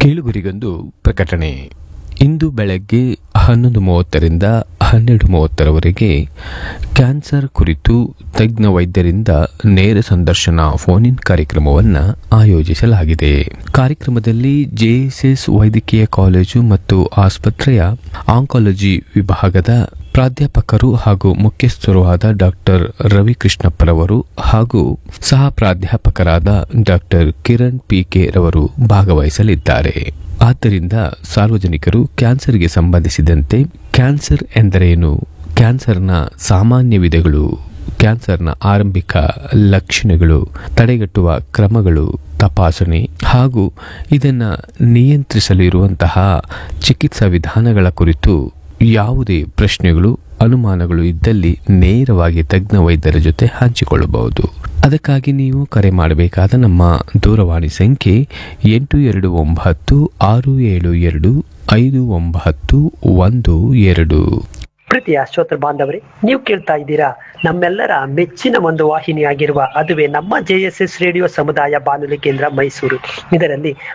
ಕೇಳುಗರಿಗೊಂದು ಪ್ರಕಟಣೆ ಇಂದು ಬೆಳಗ್ಗೆ ಹನ್ನೊಂದು ಮೂವತ್ತರಿಂದ ಹನ್ನೆರಡು ಮೂವತ್ತರವರೆಗೆ ಕ್ಯಾನ್ಸರ್ ಕುರಿತು ತಜ್ಞ ವೈದ್ಯರಿಂದ ನೇರ ಸಂದರ್ಶನ ಫೋನ್ ಇನ್ ಕಾರ್ಯಕ್ರಮವನ್ನು ಆಯೋಜಿಸಲಾಗಿದೆ ಕಾರ್ಯಕ್ರಮದಲ್ಲಿ ಜೆಎಸ್ಎಸ್ ವೈದ್ಯಕೀಯ ಕಾಲೇಜು ಮತ್ತು ಆಸ್ಪತ್ರೆಯ ಆಂಕಾಲಜಿ ವಿಭಾಗದ ಪ್ರಾಧ್ಯಾಪಕರು ಹಾಗೂ ಮುಖ್ಯಸ್ಥರು ಆದ ಡಾಕ್ಟರ್ ರವಿಕೃಷ್ಣಪ್ಪರವರು ಹಾಗೂ ಸಹ ಪ್ರಾಧ್ಯಾಪಕರಾದ ಡಾಕ್ಟರ್ ಕಿರಣ್ ಪಿಕೆ ರವರು ಭಾಗವಹಿಸಲಿದ್ದಾರೆ ಆದ್ದರಿಂದ ಸಾರ್ವಜನಿಕರು ಕ್ಯಾನ್ಸರ್ಗೆ ಸಂಬಂಧಿಸಿದಂತೆ ಕ್ಯಾನ್ಸರ್ ಎಂದರೇನು ಕ್ಯಾನ್ಸರ್ನ ಸಾಮಾನ್ಯ ವಿಧಗಳು ಕ್ಯಾನ್ಸರ್ನ ಆರಂಭಿಕ ಲಕ್ಷಣಗಳು ತಡೆಗಟ್ಟುವ ಕ್ರಮಗಳು ತಪಾಸಣೆ ಹಾಗೂ ಇದನ್ನು ನಿಯಂತ್ರಿಸಲು ಇರುವಂತಹ ಚಿಕಿತ್ಸಾ ವಿಧಾನಗಳ ಕುರಿತು ಯಾವುದೇ ಪ್ರಶ್ನೆಗಳು ಅನುಮಾನಗಳು ಇದ್ದಲ್ಲಿ ನೇರವಾಗಿ ತಜ್ಞ ವೈದ್ಯರ ಜೊತೆ ಹಂಚಿಕೊಳ್ಳಬಹುದು ಅದಕ್ಕಾಗಿ ನೀವು ಕರೆ ಮಾಡಬೇಕಾದ ನಮ್ಮ ದೂರವಾಣಿ ಸಂಖ್ಯೆ ಎಂಟು ಎರಡು ಒಂಬತ್ತು ಆರು ಏಳು ಎರಡು ಐದು ಒಂಬತ್ತು ಒಂದು ಎರಡು ಪ್ರೀತಿಯ ಶ್ರೋತೃ ಬಾಂಧವರೇ ನೀವು ಕೇಳ್ತಾ ಇದ್ದೀರಾ ನಮ್ಮೆಲ್ಲರ ಮೆಚ್ಚಿನ ಒಂದು ವಾಹಿನಿಯಾಗಿರುವ ಅದುವೇ ನಮ್ಮ ಜೆ ಎಸ್ ಎಸ್ ರೇಡಿಯೋ ಸಮುದಾಯ ಬಾನುಲಿ ಕೇಂದ್ರ ಮೈಸೂರು ಇದರಲ್ಲಿ